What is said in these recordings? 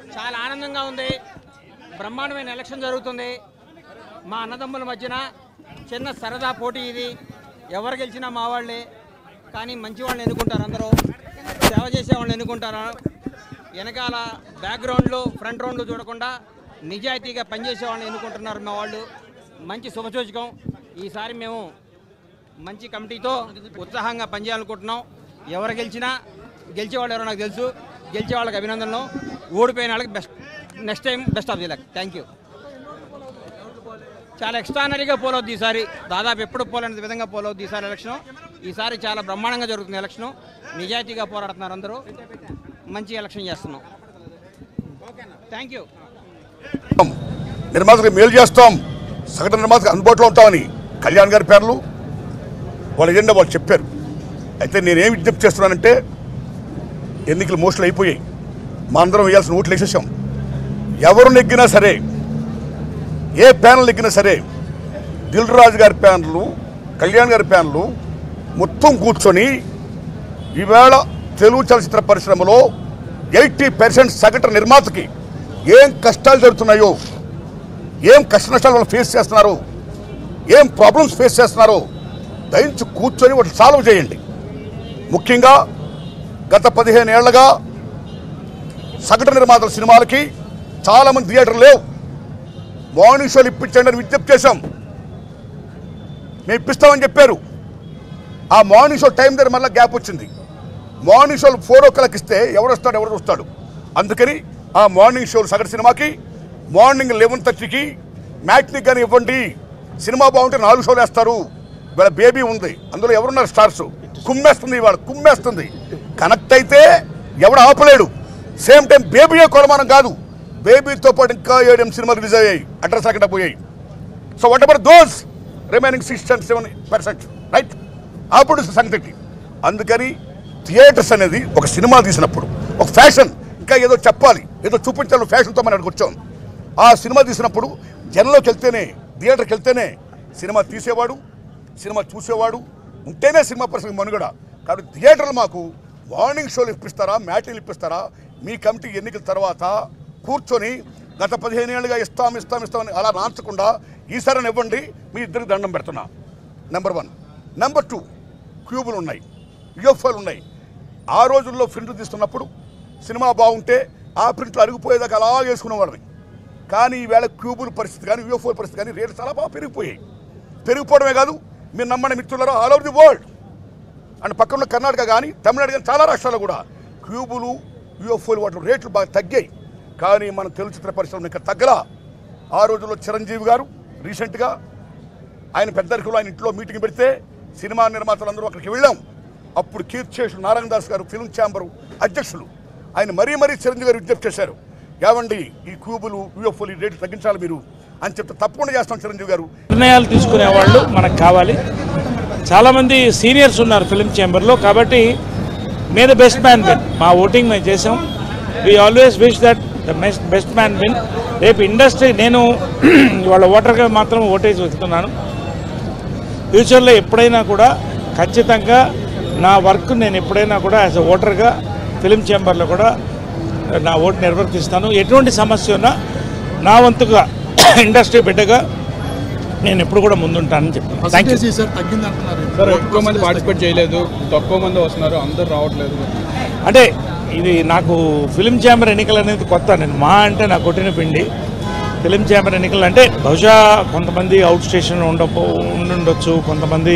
చాలా ఆనందంగా ఉంది బ్రహ్మాండమైన ఎలక్షన్ జరుగుతుంది మా అన్నదమ్ముల మధ్యన చిన్న సరదా పోటీ ఇది ఎవరు గెలిచినా మా వాళ్ళే కానీ మంచి వాళ్ళని ఎన్నుకుంటారు అందరూ సేవ చేసే వాళ్ళని ఎన్నుకుంటారు వెనకాల బ్యాక్గ్రౌండ్లు ఫ్రంట్ రౌండ్లు చూడకుండా నిజాయితీగా పనిచేసే వాళ్ళని ఎన్నుకుంటున్నారు మా వాళ్ళు మంచి శుభసూచకం ఈసారి మేము మంచి కమిటీతో ఉత్సాహంగా పనిచేయాలనుకుంటున్నాం ఎవరు గెలిచినా గెలిచేవాళ్ళు ఎవరో నాకు తెలుసు గెలిచే వాళ్ళకి అభినందనలు ఓడిపోయిన వాళ్ళకి best next time best of the luck thank you చాలా ఎక్స్ట్రానరీగా పోలవుద్ది ఈసారి దాదాపు ఎప్పుడు పోలేని విధంగా పోలవుద్ది ఈసారి ఎలక్షన్ ఈసారి చాలా బ్రహ్మాండంగా జరుగుతుంది ఎలక్షన్ నిజాయితీగా పోరాడుతున్నారు అందరూ మంచి ఎలక్షన్ చేస్తున్నాం థ్యాంక్ యూ నిర్మాతకు మేలు చేస్తాం సగటు నిర్మాతకు అందుబాటులో ఉంటామని కళ్యాణ్ గారి పేర్లు వాళ్ళ ఎజెండా వాళ్ళు చెప్పారు అయితే నేనేం విజ్ఞప్తి చేస్తున్నానంటే ఎన్నికలు మోస్టులు అయిపోయాయి మా అందరం వేయాల్సిన ఓట్లు వేసేసాం ఎవరు నెగ్గినా సరే ఏ ప్యానల్ నెగ్గినా సరే దిల్ రాజు గారి ప్యానలు కళ్యాణ్ గారి ప్యానలు మొత్తం కూర్చొని ఈవేళ తెలుగు చలచిత్ర పరిశ్రమలో ఎయిటీ పర్సెంట్ సగటు నిర్మాతకి ఏం కష్టాలు జరుగుతున్నాయో ఏం కష్ట నష్టాలు వాళ్ళు ఫేస్ చేస్తున్నారు ఏం ప్రాబ్లమ్స్ ఫేస్ చేస్తున్నారో దయించి కూర్చొని వాటిని సాల్వ్ చేయండి ముఖ్యంగా గత పదిహేను ఏళ్లుగా సగటు నిర్మాతల సినిమాలకి చాలామంది థియేటర్లు లేవు మార్నింగ్ షోలు ఇప్పించండి అని విజ్ఞప్తి చేశాం మేము ఇప్పిస్తామని చెప్పారు ఆ మార్నింగ్ షో టైం దగ్గర మళ్ళీ గ్యాప్ వచ్చింది మార్నింగ్ షోలు ఫోర్ ఓ క్లాక్ ఇస్తే ఎవరు వస్తాడు ఎవరు చూస్తాడు అందుకని ఆ మార్నింగ్ షోలు సగటు సినిమాకి మార్నింగ్ లెవెన్ థర్టీకి మ్యాట్నిక్ కానీ ఇవ్వండి సినిమా బాగుంటే నాలుగు షోలు వేస్తారు ఇవాళ బేబీ ఉంది అందులో ఎవరున్నారు స్టార్స్ కుమ్మేస్తుంది ఇవాళ కుమ్మేస్తుంది కనెక్ట్ అయితే ఎవడు ఆపలేడు సేమ్ టైం బేబీయే కొలమానం కాదు బేబీతో పాటు ఇంకా ఏడెం సినిమాలు రిలీజ్ అయ్యాయి అడ్రస్ అక్కడ పోయాయి so whatever those remaining six and seven percent right అప్పుడు సంగతి అందుకని థియేటర్స్ అనేది ఒక సినిమా తీసినప్పుడు ఒక ఫ్యాషన్ ఇంకా ఏదో చెప్పాలి ఏదో చూపించాలి ఫ్యాషన్తో మనం అక్కడికి వచ్చాం ఆ సినిమా తీసినప్పుడు జనంలోకి వెళ్తేనే థియేటర్కి వెళ్తేనే సినిమా తీసేవాడు సినిమా చూసేవాడు ఉంటేనే సినిమా పరిశ్రమ మనుగడ కాబట్టి థియేటర్లు మాకు మార్నింగ్ షోలు ఇప్పిస్తారా మ్యాటీలు ఇప్పిస్తారా మీ కమిటీ ఎన్నికల తర్వాత కూర్చొని గత పదిహేను ఏళ్ళుగా ఇస్తాం ఇస్తాం ఇస్తామని అలా నాంచకుండా ఈసారి ఇవ్వండి మీ ఇద్దరికి దండం పెడుతున్నా నెంబర్ వన్ నెంబర్ టూ క్యూబులు ఉన్నాయి యూఎఫ్ఓలు ఉన్నాయి ఆ రోజుల్లో ప్రింట్లు తీస్తున్నప్పుడు సినిమా బాగుంటే ఆ ప్రింట్లు అరిగిపోయేదాకా అలా వేసుకునేవాళ్ళని కానీ ఈవేళ క్యూబుల పరిస్థితి కానీ యూఎఫ్ఓల పరిస్థితి కానీ రేట్లు చాలా బాగా పెరిగిపోయాయి పెరిగిపోవడమే కాదు మీరు నమ్మని మిత్రులారా all over the world and పక్కన కర్ణాటక కానీ తమిళనాడు కానీ చాలా రాష్ట్రాల్లో కూడా క్యూబులు యూఎఫ్ఓలు వాటి రేట్లు బాగా తగ్గాయి కానీ మన తెలుగు చిత్ర పరిశ్రమ ఇంకా తగ్గలా ఆ రోజుల్లో చిరంజీవి గారు రీసెంట్గా ఆయన పెద్దరికలో ఆయన ఇంట్లో మీటింగ్ పెడితే సినిమా నిర్మాతలందరూ అక్కడికి వెళ్ళాం అప్పుడు కీర్తిశేషులు నారాయణ దాస్ గారు ఫిల్మ్ ఛాంబర్ అధ్యక్షులు ఆయన మరీ మరీ చిరంజీవి గారు విజ్ఞప్తి చేశారు ఏవండి ఈ క్యూబులు యూఎఫ్ఓలు ఈ రేట్లు తగ్గించాలి మీరు అని చెప్తే తప్పకుండా చేస్తాం చిరంజీవి గారు నిర్ణయాలు తీసుకునే వాళ్ళు మనకు కావాలి చాలామంది సీనియర్స్ ఉన్నారు ఫిలిం ఛాంబర్లో కాబట్టి may the best man win మా ఓటింగ్ మేము చేసాం we always wish that the best best man win రేపు ఇండస్ట్రీ నేను వాళ్ళ ఓటర్గా మాత్రం ఓటేసి వెళ్తున్నాను ఫ్యూచర్లో ఎప్పుడైనా కూడా ఖచ్చితంగా నా వర్క్ నేను ఎప్పుడైనా కూడా యాజ్ అ ఓటర్గా ఫిలిం ఛాంబర్లో కూడా నా ఓటు నిర్వర్తిస్తాను ఎటువంటి సమస్య ఉన్నా నా వంతుగా ఇండస్ట్రీ బిడ్డగా నేను ఎప్పుడు కూడా ముందుంటానని చెప్తాను థ్యాంక్ యూ పర్సంటేజ్ ఈసారి తగ్గింది అంటున్నారు సార్ ఎక్కువ మంది పార్టిసిపేట్ చేయలేదు తక్కువ మంది వస్తున్నారు అందరు రావట్లేదు అంటే ఇది నాకు ఫిలిం ఛాంబర్ ఎన్నికలు అనేది కొత్త నేను మా అంటే నాకు కొట్టిన పిండి ఫిలిం ఛాంబర్ ఎన్నికలు అంటే బహుశా కొంతమంది అవుట్ స్టేషన్ ఉండపో ఉండుండొచ్చు కొంతమంది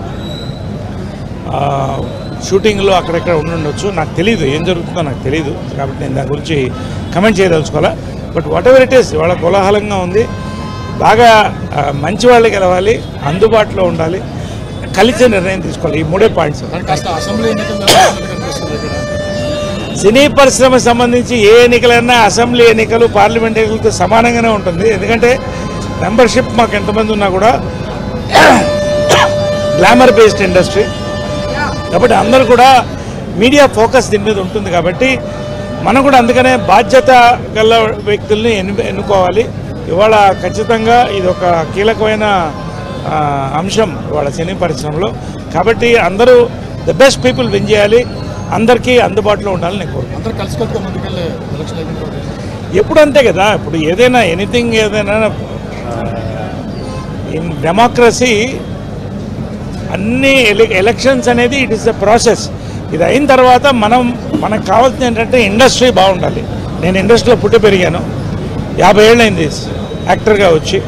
ఆ, షూటింగ్లో అక్కడెక్కడ ఉండుండొచ్చు నాకు తెలియదు ఏం జరుగుతుందో నాకు తెలియదు కాబట్టి నేను దాని గురించి కమెంట్ చేయదలుచుకోవాలా but whatever it is వాళ్ళ కోలాహలంగా ఉంది బాగా ఆ, మంచి వాళ్ళు గెలవాలి అందుబాటులో ఉండాలి కలిసే నిర్ణయం తీసుకోవాలి ఈ మూడే పాయింట్స్ కానీ కాస్త అసెంబ్లీ ఎన్నికలు జరుగుతున్నట్టు కనిపిస్తుంది ఇక్కడ సినీ పరిశ్రమ సంబంధించి ఏ ఎన్నికలైనా అసెంబ్లీ ఎన్నికలు పార్లమెంట్ ఎన్నికలతో సమానంగానే ఉంటుంది ఎందుకంటే మెంబర్షిప్ మాకు ఎంతమంది ఉన్నా కూడా గ్లామర్ బేస్డ్ ఇండస్ట్రీ కాబట్టి అందరూ కూడా మీడియా ఫోకస్ దీని మీద ఉంటుంది కాబట్టి మనం కూడా అందుకనే బాధ్యత గల వ్యక్తుల్ని ఎన్ను ఎన్నుకోవాలి ఇవాళ ఖచ్చితంగా ఇది ఒక కీలకమైన ఆ, అంశం ఇవాళ సినీ పరిశ్రమలో కాబట్టి అందరూ ద బెస్ట్ పీపుల్ విన్ చేయాలి అందరికీ అందుబాటులో ఉండాలని నేను కోరుకుంటున్నాను అందరూ కలిసికట్టుగా ముందుకెళ్ళే ఎలక్షన్ అయిపోయింది ఎప్పుడు అంతే కదా ఇప్పుడు ఏదైనా ఎనీథింగ్ ఏదైనా ఇన్ డెమోక్రసీ అన్ని ఎలి ఎలక్షన్స్ అనేది ఇట్ ఇస్ ఎ ప్రాసెస్ ఇది అయిన తర్వాత మనం మనకు కావాల్సింది ఏంటంటే ఇండస్ట్రీ బాగుండాలి నేను ఇండస్ట్రీలో పుట్టి పెరిగాను యాభై ఏళ్ళైంది యాక్టర్గా వచ్చి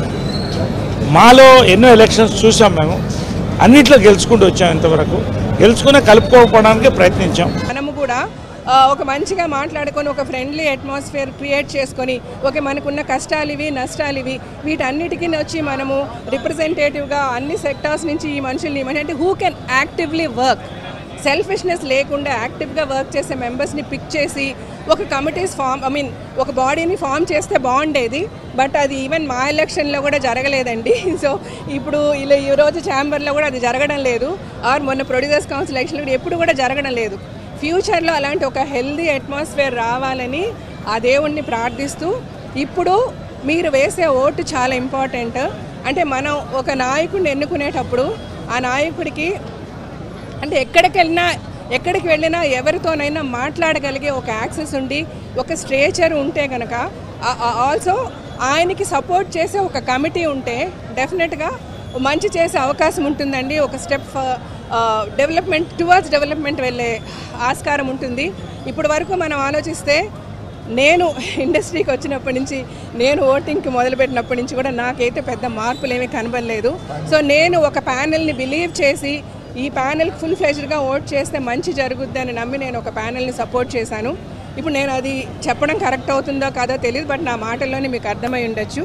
మాలో ఎన్నో ఎలక్షన్స్ చూసాం మేము అన్నిట్లో గెలుచుకుంటూ వచ్చాం ఇంతవరకు గెలుచుకునే కలుపుకోకపోవడానికి ప్రయత్నించాం మనము కూడా ఆ, ఒక మంచిగా మాట్లాడుకొని ఒక ఫ్రెండ్లీ అట్మాస్ఫియర్ క్రియేట్ చేసుకొని ఓకే మనకున్న కష్టాలు ఇవి నష్టాలు ఇవి వీటన్నిటికీ వచ్చి మనము రిప్రజెంటేటివ్గా అన్ని సెక్టార్స్ నుంచి ఈ మనుషుల్ని అంటే who can actively work selfishness లేకుండా యాక్టివ్గా వర్క్ చేసే మెంబర్స్ని పిక్ చేసి ఒక కమిటీస్ ఫామ్ ఐ మీన్ ఒక బాడీని ఫామ్ చేస్తే బాగుండేది బట్ అది ఈవెన్ మా ఎలక్షన్లో కూడా జరగలేదండి సో ఇప్పుడు ఇలా ఈ రోజు ఛాంబర్లో కూడా అది జరగడం లేదు ఆర్ మొన్న ప్రొడ్యూసర్స్ కౌన్సిల్ ఎలక్షన్లో కూడా ఎప్పుడు కూడా జరగడం లేదు ఫ్యూచర్లో అలాంటి ఒక హెల్దీ అట్మాస్ఫియర్ రావాలని ఆ దేవుణ్ణి ప్రార్థిస్తూ ఇప్పుడు మీరు వేసే ఓటు చాలా ఇంపార్టెంట్ అంటే మనం ఒక నాయకుడిని ఎన్నుకునేటప్పుడు ఆ నాయకుడికి అంటే ఎక్కడికి వెళ్ళినా ఎక్కడికి వెళ్ళినా ఎవరితోనైనా మాట్లాడగలిగే ఒక యాక్సెస్ ఉండి ఒక స్ట్రేచర్ ఉంటే కనుక ఆల్సో ఆయనకి సపోర్ట్ చేసే ఒక కమిటీ ఉంటే డెఫినెట్గా మంచి చేసే అవకాశం ఉంటుందండి ఒక స్టెప్ డెవలప్మెంట్ టువర్డ్స్ డెవలప్మెంట్ వెళ్ళే ఆస్కారం ఉంటుంది ఇప్పటి వరకు మనం ఆలోచిస్తే నేను ఇండస్ట్రీకి వచ్చినప్పటి నుంచి నేను ఓటింగ్కి మొదలుపెట్టినప్పటి నుంచి కూడా నాకైతే పెద్ద మార్పులు ఏమీ కనబడలేదు సో నేను ఒక ప్యానెల్ని బిలీవ్ చేసి ఈ ప్యానెల్ ఫుల్ ఫ్లెజ్డ్గా ఓట్ చేస్తే మంచి జరుగుద్ది అని నమ్మి నేను ఒక ప్యానెల్ని సపోర్ట్ చేశాను ఇప్పుడు నేను అది చెప్పడం కరెక్ట్ అవుతుందో కాదో తెలియదు బట్ నా మాటల్లోనే మీకు అర్థమై ఉండొచ్చు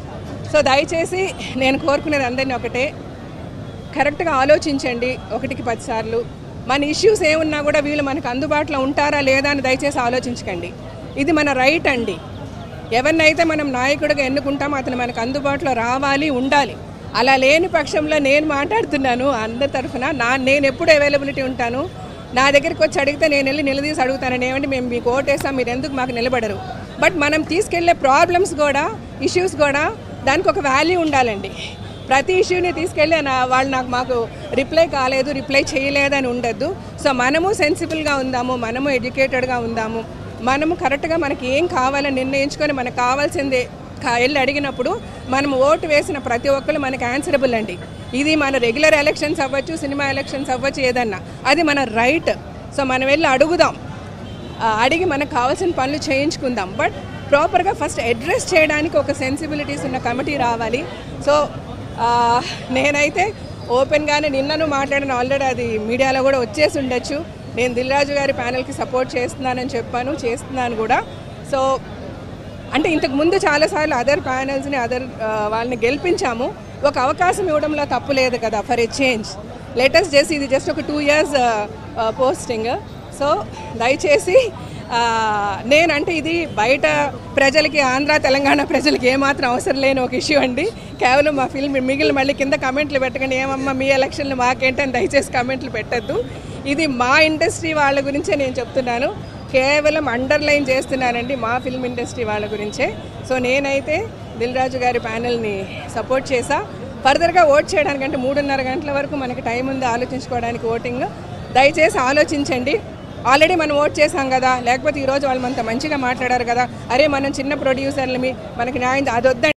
సో దయచేసి నేను కోరుకునేది అందరినీ ఒకటే కరెక్ట్గా ఆలోచించండి ఒకటికి పదిసార్లు మన ఇష్యూస్ ఏమున్నా కూడా వీళ్ళు మనకు అందుబాటులో ఉంటారా లేదా అని దయచేసి ఆలోచించకండి ఇది మన రైట్ అండి ఎవరినైతే మనం నాయకుడిగా ఎన్నుకుంటామో అతను మనకు అందుబాటులో రావాలి ఉండాలి అలా లేని పక్షంలో నేను మాట్లాడుతున్నాను అందరి తరఫున నా నేను ఎప్పుడు అవైలబిలిటీ ఉంటాను నా దగ్గరికి వచ్చి అడిగితే నేను వెళ్ళి నిలదీసి అడుగుతాను ఏమంటే మేము మీకు ఓటేసాం మీరు ఎందుకు మాకు నిలబడరు బట్ మనం తీసుకెళ్లే ప్రాబ్లమ్స్ కూడా ఇష్యూస్ కూడా దానికి ఒక వాల్యూ ఉండాలండి ప్రతి ఇష్యూని తీసుకెళ్ళి నా వాళ్ళు నాకు మాకు రిప్లై కాలేదు రిప్లై చేయలేదని ఉండద్దు సో మనము సెన్సిబుల్గా ఉందాము మనము ఎడ్యుకేటెడ్గా ఉందాము మనము కరెక్ట్గా మనకి ఏం కావాలని నిర్ణయించుకొని మనకు కావాల్సిందే కా- వెళ్ళి అడిగినప్పుడు మనం ఓటు వేసిన ప్రతి ఒక్కరు మనకి ఆన్సరబుల్ అండి ఇది మన రెగ్యులర్ ఎలక్షన్స్ అవ్వచ్చు సినిమా ఎలక్షన్స్ అవ్వచ్చు ఏదన్నా అది మన రైట్ సో మనం వెళ్ళి అడుగుదాం ఆ, అడిగి మనకు కావాల్సిన పనులు చేయించుకుందాం బట్ ప్రాపర్గా ఫస్ట్ అడ్రస్ చేయడానికి ఒక సెన్సిబిలిటీస్ ఉన్న కమిటీ రావాలి సో ఆ, నేనైతే ఓపెన్గానే నిన్నను మాట్లాడిన ఆల్రెడీ అది మీడియాలో కూడా వచ్చేసి ఉండొచ్చు నేను దిల్రాజు గారి ప్యానల్కి సపోర్ట్ చేస్తున్నానని చెప్పాను చేస్తున్నాను కూడా సో అంటే ఇంతకు ముందు చాలాసార్లు అదర్ ప్యానల్స్ని అదర్ వాళ్ళని గెలిపించాము ఒక అవకాశం ఇవ్వడంలో తప్పు లేదు కదా ఫర్ ఏ చేంజ్ లేటెస్ట్ చేసి ఇది జస్ట్ ఒక టూ ఇయర్స్ పోస్టింగ్ సో దయచేసి ఆ, నేనంటే ఇది బయట ప్రజలకి ఆంధ్ర తెలంగాణ ప్రజలకి ఏమాత్రం అవసరం లేని ఒక ఇష్యూ అండి కేవలం మా ఫిల్మ్ మిగిలిన మళ్ళీ కింద కమెంట్లు పెట్టకండి ఏమమ్మా మీ ఎలక్షన్లు మాకేంటని దయచేసి కమెంట్లు పెట్టద్దు ఇది మా ఇండస్ట్రీ వాళ్ళ గురించే నేను చెప్తున్నాను కేవలం అండర్లైన్ చేస్తున్నానండి మా ఫిల్మ్ ఇండస్ట్రీ వాళ్ళ గురించే సో నేనైతే దిల్ రాజు గారి ప్యానల్ని సపోర్ట్ చేసా ఫర్దర్గా ఓట్ చేయడానికంటే మూడున్నర గంటల వరకు మనకి టైం ఉంది ఆలోచించుకోవడానికి ఓటింగ్ దయచేసి ఆలోచించండి ఆల్రెడీ మనం ఓట్ చేసాం కదా లేకపోతే ఈరోజు వాళ్ళు మనతో మంచిగా మాట్లాడారు కదా అరే మనం చిన్న ప్రొడ్యూసర్లమి మనకి న్యాయం అదొద్దండి